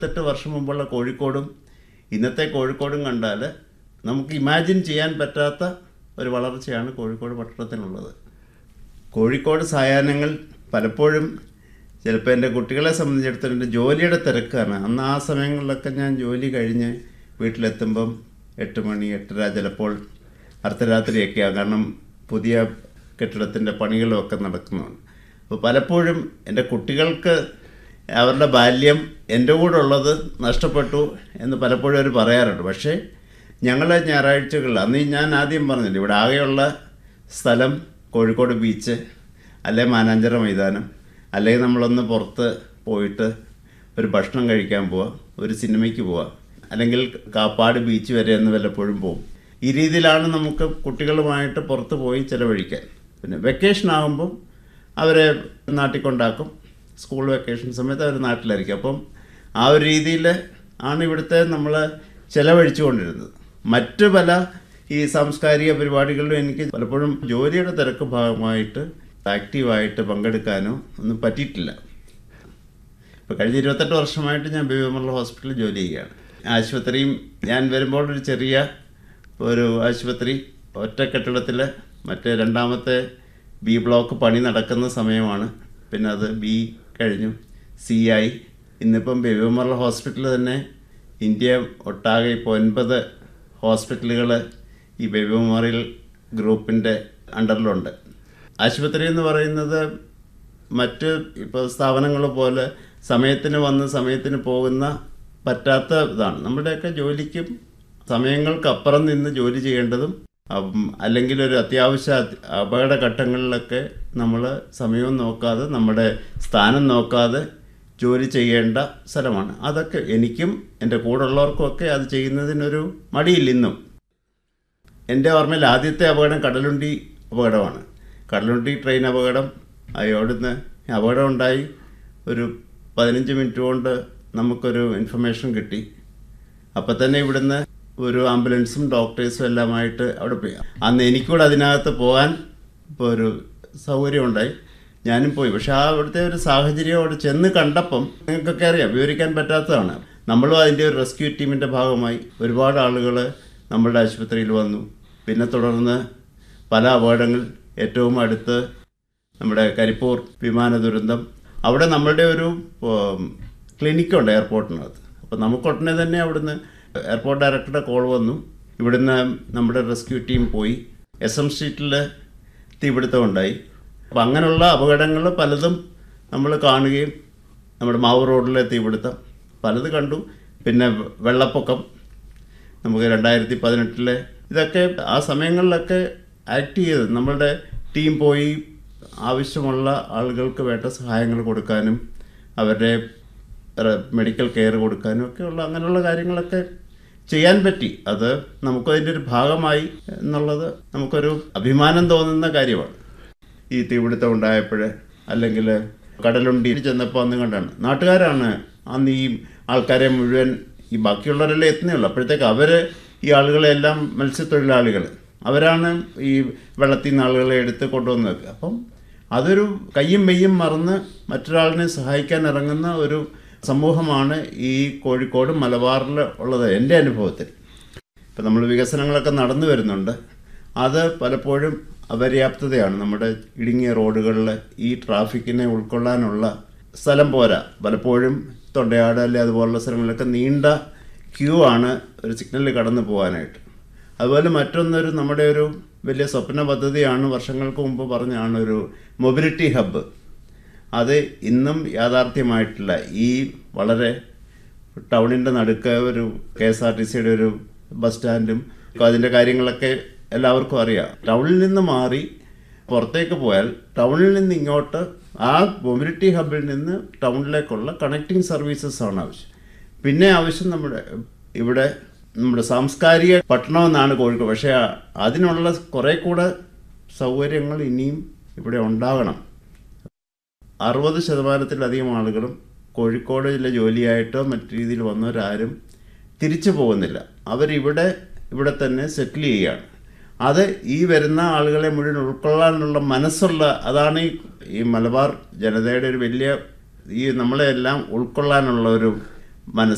എട്ട് വർഷം മുമ്പുള്ള കോഴിക്കോടും ഇന്നത്തെ കോഴിക്കോടും കണ്ടാൽ നമുക്ക് ഇമാജിൻ ചെയ്യാൻ പറ്റാത്ത ഒരു വളർച്ചയാണ് കോഴിക്കോട് പട്ടണത്തിനുള്ളത് കോഴിക്കോട് സായാഹ്നങ്ങൾ പലപ്പോഴും ചിലപ്പോൾ എൻ്റെ കുട്ടികളെ സംബന്ധിച്ചിടത്തോളം എൻ്റെ ജോലിയുടെ തിരക്കാണ് അന്ന് ആ സമയങ്ങളിലൊക്കെ ഞാൻ ജോലി കഴിഞ്ഞ് വീട്ടിലെത്തുമ്പം എട്ട് മണി എട്ടര ചിലപ്പോൾ അർദ്ധരാത്രിയൊക്കെയാണ് കാരണം പുതിയ കെട്ടിടത്തിൻ്റെ പണികളുമൊക്കെ നടക്കുന്നതാണ് അപ്പോൾ പലപ്പോഴും എൻ്റെ കുട്ടികൾക്ക് അവരുടെ ബാല്യം എൻ്റെ കൂടെ ഉള്ളത് നഷ്ടപ്പെട്ടു എന്ന് പലപ്പോഴും അവർ പറയാറുണ്ട് പക്ഷേ ഞങ്ങൾ ഞായറാഴ്ചകളിൽ അന്ന് ഞാൻ ആദ്യം പറഞ്ഞില്ല ഇവിടെ ആകെയുള്ള സ്ഥലം കോഴിക്കോട് ബീച്ച് അല്ലെ മാനാഞ്ചിറ മൈതാനം അല്ലെങ്കിൽ നമ്മളൊന്ന് പുറത്ത് പോയിട്ട് ഒരു ഭക്ഷണം കഴിക്കാൻ പോവുക ഒരു സിനിമയ്ക്ക് പോവുക അല്ലെങ്കിൽ കാപ്പാട് ബീച്ച് വരെ എന്ന് വല്ലപ്പോഴും പോകും ഈ രീതിയിലാണ് നമുക്ക് കുട്ടികളുമായിട്ട് പുറത്ത് പോയി ചിലവഴിക്കാൻ പിന്നെ വെക്കേഷൻ ആകുമ്പം അവരെ നാട്ടിൽ കൊണ്ടാക്കും സ്കൂൾ വെക്കേഷൻ സമയത്ത് അവർ നാട്ടിലായിരിക്കും അപ്പം ആ ഒരു രീതിയിൽ ആണ് ഇവിടുത്തെ നമ്മൾ ചിലവഴിച്ചു കൊണ്ടിരുന്നത് മറ്റു പല ഈ സാംസ്കാരിക പരിപാടികളിലും എനിക്ക് പലപ്പോഴും ജോലിയുടെ തിരക്ക് ഭാഗമായിട്ട് ആക്റ്റീവായിട്ട് പങ്കെടുക്കാനോ ഒന്നും പറ്റിയിട്ടില്ല ഇപ്പോൾ കഴിഞ്ഞ ഇരുപത്തെട്ട് വർഷമായിട്ട് ഞാൻ ബേബിമർല ഹോസ്പിറ്റലിൽ ജോലി ചെയ്യുകയാണ് ആശുപത്രിയും ഞാൻ വരുമ്പോൾ ഒരു ചെറിയ ഒരു ആശുപത്രി ഒറ്റ കെട്ടിടത്തിൽ മറ്റേ രണ്ടാമത്തെ ബി ബ്ലോക്ക് പണി നടക്കുന്ന സമയമാണ് പിന്നെ അത് ബി കഴിഞ്ഞു സി ആയി ഇന്നിപ്പം ബേബിമർല ഹോസ്പിറ്റൽ തന്നെ ഇന്ത്യ ഒട്ടാകെ ഇപ്പോൾ ഒൻപത് ഹോസ്പിറ്റലുകൾ ഈ ബേബി മെമ്മോറിയൽ ഗ്രൂപ്പിൻ്റെ അണ്ടറിലുണ്ട് ആശുപത്രി എന്ന് പറയുന്നത് മറ്റ് ഇപ്പോൾ സ്ഥാപനങ്ങൾ പോലെ സമയത്തിന് വന്ന് സമയത്തിന് പോകുന്ന പറ്റാത്ത ഇതാണ് നമ്മുടെയൊക്കെ ജോലിക്കും സമയങ്ങൾക്കപ്പുറം നിന്ന് ജോലി ചെയ്യേണ്ടതും അപ്പം അല്ലെങ്കിൽ ഒരു അത്യാവശ്യ അപകട ഘട്ടങ്ങളിലൊക്കെ നമ്മൾ സമയവും നോക്കാതെ നമ്മുടെ സ്ഥാനം നോക്കാതെ ജോലി ചെയ്യേണ്ട സ്ഥലമാണ് അതൊക്കെ എനിക്കും എൻ്റെ കൂടെ ഉള്ളവർക്കുമൊക്കെ അത് ചെയ്യുന്നതിനൊരു മടിയില്ല ഇന്നും എൻ്റെ ഓർമ്മയിൽ ആദ്യത്തെ അപകടം കടലുണ്ടി അപകടമാണ് കടലുണ്ടി ട്രെയിൻ അപകടം അവിടുന്ന് അപകടം ഉണ്ടായി ഒരു പതിനഞ്ച് മിനിറ്റ് കൊണ്ട് നമുക്കൊരു ഇൻഫർമേഷൻ കിട്ടി അപ്പം തന്നെ ഇവിടുന്ന് ഒരു ആംബുലൻസും ഡോക്ടേഴ്സും എല്ലാമായിട്ട് അവിടെ പോയി അന്ന് എനിക്കൂടെ അതിനകത്ത് പോകാൻ ഇപ്പോൾ ഒരു സൗകര്യം ഉണ്ടായി ഞാനും പോയി പക്ഷെ ആ അവിടുത്തെ ഒരു സാഹചര്യം അവിടെ ചെന്ന് കണ്ടപ്പം നിങ്ങൾക്കൊക്കെ അറിയാം വിവരിക്കാൻ പറ്റാത്തതാണ് നമ്മളും അതിൻ്റെ ഒരു റെസ്ക്യൂ ടീമിൻ്റെ ഭാഗമായി ഒരുപാട് ആളുകൾ നമ്മളുടെ ആശുപത്രിയിൽ വന്നു പിന്നെ തുടർന്ന് പല അപകടങ്ങൾ ഏറ്റവും അടുത്ത് നമ്മുടെ കരിപ്പൂർ വിമാന ദുരന്തം അവിടെ നമ്മളുടെ ഒരു ക്ലിനിക്കുണ്ട് എയർപോർട്ടിനകത്ത് അപ്പോൾ നമുക്ക് ഉടനെ തന്നെ അവിടുന്ന് എയർപോർട്ട് ഡയറക്ടറുടെ കോൾ വന്നു ഇവിടുന്ന് നമ്മുടെ റെസ്ക്യൂ ടീം പോയി എസ് എം സ്ട്രീറ്റിൽ തീപിടുത്തം ഉണ്ടായി അപ്പം അങ്ങനെയുള്ള അപകടങ്ങൾ പലതും നമ്മൾ കാണുകയും നമ്മുടെ മാവ് റോഡിലെ തീപിടുത്തം പലത് കണ്ടു പിന്നെ വെള്ളപ്പൊക്കം നമുക്ക് രണ്ടായിരത്തി പതിനെട്ടിലെ ഇതൊക്കെ ആ സമയങ്ങളിലൊക്കെ ആക്ട് ചെയ്ത് നമ്മളുടെ ടീം പോയി ആവശ്യമുള്ള ആളുകൾക്ക് വേണ്ട സഹായങ്ങൾ കൊടുക്കാനും അവരുടെ മെഡിക്കൽ കെയർ കൊടുക്കാനും ഒക്കെയുള്ള അങ്ങനെയുള്ള കാര്യങ്ങളൊക്കെ ചെയ്യാൻ പറ്റി അത് നമുക്കതിൻ്റെ ഒരു ഭാഗമായി എന്നുള്ളത് നമുക്കൊരു അഭിമാനം തോന്നുന്ന കാര്യമാണ് ഈ തീപിടുത്തം ഉണ്ടായപ്പോൾ അല്ലെങ്കിൽ കടലുണ്ടി ചെന്നപ്പോൾ അന്ന് കണ്ടാണ് നാട്ടുകാരാണ് അന്ന് ഈ ആൾക്കാരെ മുഴുവൻ ഈ ബാക്കിയുള്ളവരെല്ലാം എത്തുന്നേ അപ്പോഴത്തേക്ക് അവർ ഈ ആളുകളെല്ലാം മത്സ്യത്തൊഴിലാളികൾ അവരാണ് ഈ വെള്ളത്തിൽ നിന്ന് ആളുകളെ എടുത്ത് കൊണ്ടുവന്നത് അപ്പം അതൊരു കയ്യും മെയ്യും മറന്ന് മറ്റൊരാളിനെ സഹായിക്കാൻ ഇറങ്ങുന്ന ഒരു സമൂഹമാണ് ഈ കോഴിക്കോട് മലബാറിൽ ഉള്ളത് എൻ്റെ അനുഭവത്തിൽ ഇപ്പം നമ്മൾ വികസനങ്ങളൊക്കെ നടന്നു വരുന്നുണ്ട് അത് പലപ്പോഴും അപര്യാപ്തതയാണ് നമ്മുടെ ഇടുങ്ങിയ റോഡുകളിൽ ഈ ട്രാഫിക്കിനെ ഉൾക്കൊള്ളാനുള്ള സ്ഥലം പോരാ പലപ്പോഴും തൊണ്ടയാട് അല്ലെ അതുപോലുള്ള സ്ഥലങ്ങളിലൊക്കെ നീണ്ട ക്യൂ ആണ് ഒരു സിഗ്നലിൽ കടന്നു പോകാനായിട്ട് അതുപോലെ മറ്റൊന്നൊരു നമ്മുടെ ഒരു വലിയ സ്വപ്ന പദ്ധതിയാണ് വർഷങ്ങൾക്ക് മുമ്പ് പറഞ്ഞാണ് ഒരു മൊബിലിറ്റി ഹബ്ബ് അത് ഇന്നും യാഥാർത്ഥ്യമായിട്ടില്ല ഈ വളരെ ടൗണിൻ്റെ നടുക്ക് ഒരു കെ എസ് ആർ ടി സിയുടെ ഒരു ബസ് സ്റ്റാൻഡും അതിൻ്റെ കാര്യങ്ങളൊക്കെ എല്ലാവർക്കും അറിയാം ടൗണിൽ നിന്ന് മാറി പുറത്തേക്ക് പോയാൽ ടൗണിൽ നിന്ന് ഇങ്ങോട്ട് ആ മൊബിലിറ്റി ഹബിൽ നിന്ന് ടൗണിലേക്കുള്ള കണക്റ്റിംഗ് സർവീസസ് ആണ് ആവശ്യം പിന്നെ ആവശ്യം നമ്മുടെ ഇവിടെ നമ്മുടെ സാംസ്കാരിക പട്ടണമെന്നാണ് കോഴിക്കോട് പക്ഷേ അതിനുള്ള കുറേ കൂടെ സൗകര്യങ്ങൾ ഇനിയും ഇവിടെ ഉണ്ടാകണം അറുപത് ശതമാനത്തിലധികം ആളുകളും കോഴിക്കോട് ജില്ല ജോലിയായിട്ടോ മറ്റു രീതിയിൽ വന്നവരാരും തിരിച്ചു പോകുന്നില്ല അവരിവിടെ ഇവിടെ തന്നെ സെറ്റിൽ ചെയ്യുകയാണ് അത് ഈ വരുന്ന ആളുകളെ മുഴുവൻ ഉൾക്കൊള്ളാനുള്ള മനസ്സുള്ള അതാണ് ഈ ഈ മലബാർ ജനതയുടെ ഒരു വലിയ ഈ നമ്മളെല്ലാം ഉൾക്കൊള്ളാനുള്ള ഒരു മനസ്സ്